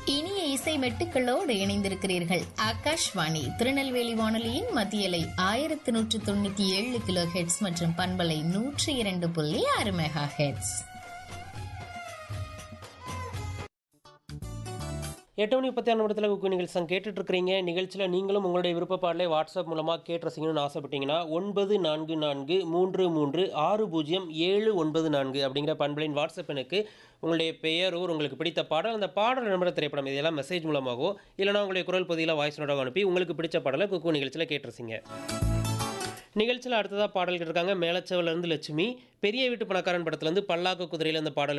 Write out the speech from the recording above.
இனிய இசை மெட்டுக்களோடு இணைந்திருக்கிறீர்கள் ஆகாஷ்வாணி திருநெல்வேலி வானொலியின் மத்தியலை ஆயிரத்தி நூற்று தொண்ணூத்தி ஏழு கிலோ ஹெட்ஸ் மற்றும் பண்பலை நூற்றி இரண்டு புள்ளி ஆறு மெகா ஹெட்ஸ் எட்டு மணி முப்பத்தி ஆறு நிமிடத்தில் குக்கு நிகழ்ச்சி கேட்டுட்டு இருக்கிறீங்க நிகழ்ச்சியில் நீங்களும் உங்களுடைய விருப்ப பாடலை வாட்ஸ்அப் மூலமாக கேட்டு ரசிக்கணும்னு ஆசைப்பட்டீங்கன்னா ஒன்பது நான்கு நான்கு மூன்று மூன்று ஆறு பூஜ்ஜியம் ஏழு ஒன்பது நான்கு அப்படிங்கிற பண்பலின் வாட்ஸ்அப் எனக்கு உங்களுடைய பெயர் ஊர் உங்களுக்கு பிடித்த பாடல் அந்த பாடல் நம்பர திரைப்படம் இதெல்லாம் மெசேஜ் மூலமாகவோ இல்லைனா உங்களுடைய குரல் பதிவில் வாய்ஸ் நோட்டாக அனுப்பி உங்களுக்கு பிடிச்ச பாடலை குக்கு நிகழ்ச்சியில் கேட்டு ரசிங்க நிகழ்ச்சியில் அடுத்ததாக பாடல்கள் இருக்காங்க மேலச்சவலேருந்து லட்சுமி பெரிய வீட்டு பணக்காரன் படத்துலேருந்து பல்லாக்கு குதிரையில் அந்த பாடல்